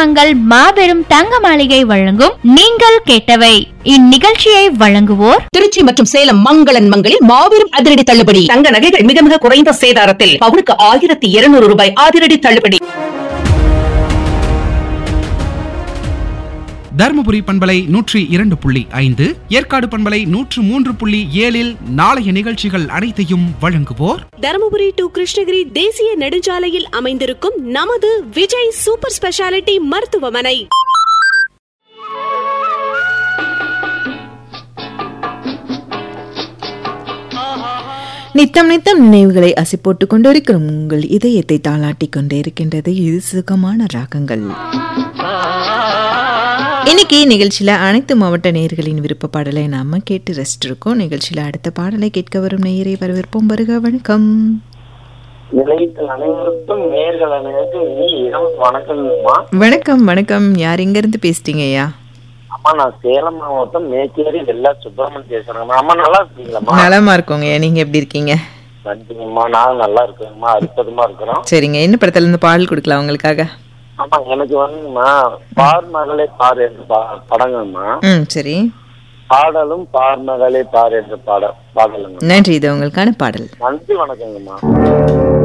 மங்கள் மாபெரும் தங்க மாளிகை வழங்கும் நீங்கள் கேட்டவை இந்நிகழ்ச்சியை வழங்குவோர் திருச்சி மற்றும் சேலம் மங்களன் மங்களில் மாபெரும் அதிரடி தள்ளுபடி தங்க நகைகள் மிக மிக குறைந்த சேதாரத்தில் பவுனுக்கு ஆயிரத்தி இருநூறு ரூபாய் அதிரடி தள்ளுபடி தருமபுரி பண்பலை நூற்றி இரண்டு புள்ளி ஐந்து ஏற்காடு பண்பலை நூற்று மூன்று புள்ளி ஏழில் நாளைய நிகழ்ச்சிகள் அனைத்தையும் வழங்குவோர் தருமபுரி டு கிருஷ்ணகிரி தேசிய நெடுஞ்சாலையில் அமைந்திருக்கும் நமது விஜய் சூப்பர் ஸ்பெஷாலிட்டி மருத்துவமனை நித்தம் நித்தம் நினைவுகளை அசி போட்டுக் கொண்டிருக்கிற உங்கள் இதயத்தை தாளாட்டிக் கொண்டே இருக்கின்றது இது சுகமான ராகங்கள் இன்னைக்கு நிகழ்ச்சியில அனைத்து மாவட்ட நேயர்களின் விருப்ப பாடலை நாம கேட்டு ரசிட்டு இருக்கோம் நிகழ்ச்சியில அடுத்த பாடலை கேட்க வரும் நேயரை வரவேற்போம் வருக வணக்கம் நிலையத்தில் அனைவருக்கும் நேர்கள் அனைவருக்கும் இனி இடம் வணக்கங்கம்மா வணக்கம் வணக்கம் யார் எங்க இருந்து பேசிட்டீங்க ஐயா அம்மா நான் சேலம் மாவட்டம் மேச்சேரி வெள்ளா சுப்பிரமணியம் பேசுறேங்கம்மா அம்மா நல்லா இருக்கீங்களாம்மா நலமா இருக்கோங்க ஐயா நீங்க எப்படி இருக்கீங்க நன்றிங்கம்மா நான் நல்லா இருக்கேங்கம்மா அற்புதமா இருக்கிறோம் சரிங்க என்ன படத்துல இருந்து பாடல் கொடுக்கலாம் உங்களுக்காக ஆமா எனக்கு வந்துங்கம்மா பார் மகளே பார் என்ற பா- படங்கம்மா ம் சரி பாடலும் பார் மகளே பார் என்ற பாட பாடலுங்க நன்றி இது உங்களுக்கான பாடல் நன்றி வணக்கங்கம்மா